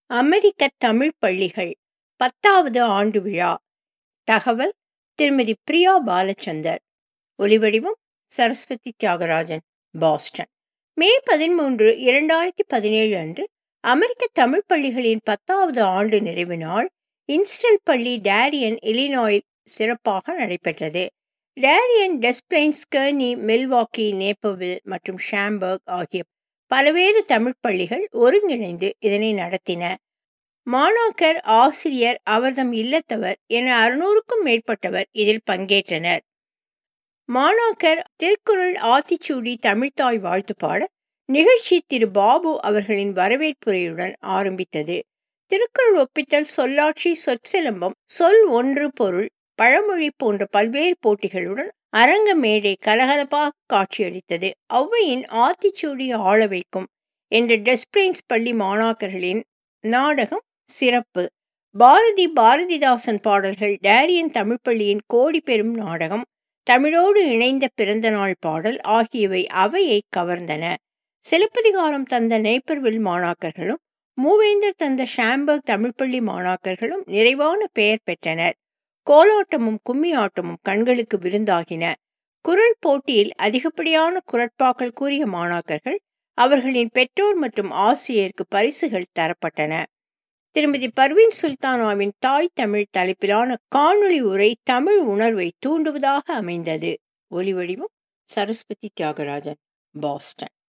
அமெரிக்க தமிழ் பள்ளிகள் பத்தாவது ஆண்டு விழா தகவல் திருமதி பிரியா பாலச்சந்தர் ஒலிவடிவம் சரஸ்வதி தியாகராஜன் பாஸ்டன் மே பதிமூன்று இரண்டாயிரத்தி பதினேழு அன்று அமெரிக்க தமிழ் பள்ளிகளின் பத்தாவது ஆண்டு நிறைவு நாள் இன்ஸ்டல் பள்ளி டேரியன் இலினாயில் சிறப்பாக நடைபெற்றது டேரியன் டெஸ்பிளைன்ஸ் கர்னி மில்வாக்கி நேப்பவில் மற்றும் ஷாம்பர்க் ஆகிய பல்வேறு தமிழ் பள்ளிகள் ஒருங்கிணைந்து இதனை நடத்தின மாணாக்கர் ஆசிரியர் அவர்தம் இல்லத்தவர் என அறுநூறுக்கும் மேற்பட்டவர் இதில் பங்கேற்றனர் மாணாக்கர் திருக்குறள் ஆத்திச்சூடி தமிழ்த்தாய் வாழ்த்து பாட நிகழ்ச்சி திரு பாபு அவர்களின் வரவேற்புரையுடன் ஆரம்பித்தது திருக்குறள் ஒப்பித்தல் சொல்லாட்சி சொற்சிலம்பம் சொல் ஒன்று பொருள் பழமொழி போன்ற பல்வேறு போட்டிகளுடன் அரங்க மேடை கலகலப்பாக காட்சியளித்தது ஔவையின் ஆத்திச்சூடி ஆள வைக்கும் என்ற டெஸ்பிளைன்ஸ் பள்ளி மாணாக்கர்களின் நாடகம் சிறப்பு பாரதி பாரதிதாசன் பாடல்கள் டேரியன் தமிழ் பள்ளியின் கோடி பெறும் நாடகம் தமிழோடு இணைந்த பிறந்த நாள் பாடல் ஆகியவை அவையை கவர்ந்தன சிலப்பதிகாரம் தந்த நேப்பர்வில் மாணாக்கர்களும் மூவேந்தர் தந்த ஷாம்பர்க் தமிழ்ப்பள்ளி மாணாக்கர்களும் நிறைவான பெயர் பெற்றனர் கோலாட்டமும் கும்மி ஆட்டமும் கண்களுக்கு விருந்தாகின குரல் போட்டியில் அதிகப்படியான குரட்பாக்கள் கூறிய மாணாக்கர்கள் அவர்களின் பெற்றோர் மற்றும் ஆசிரியருக்கு பரிசுகள் தரப்பட்டன திருமதி பர்வீன் சுல்தானாவின் தாய் தமிழ் தலைப்பிலான காணொளி உரை தமிழ் உணர்வை தூண்டுவதாக அமைந்தது ஒலிவடிவம் சரஸ்வதி தியாகராஜன் பாஸ்டன்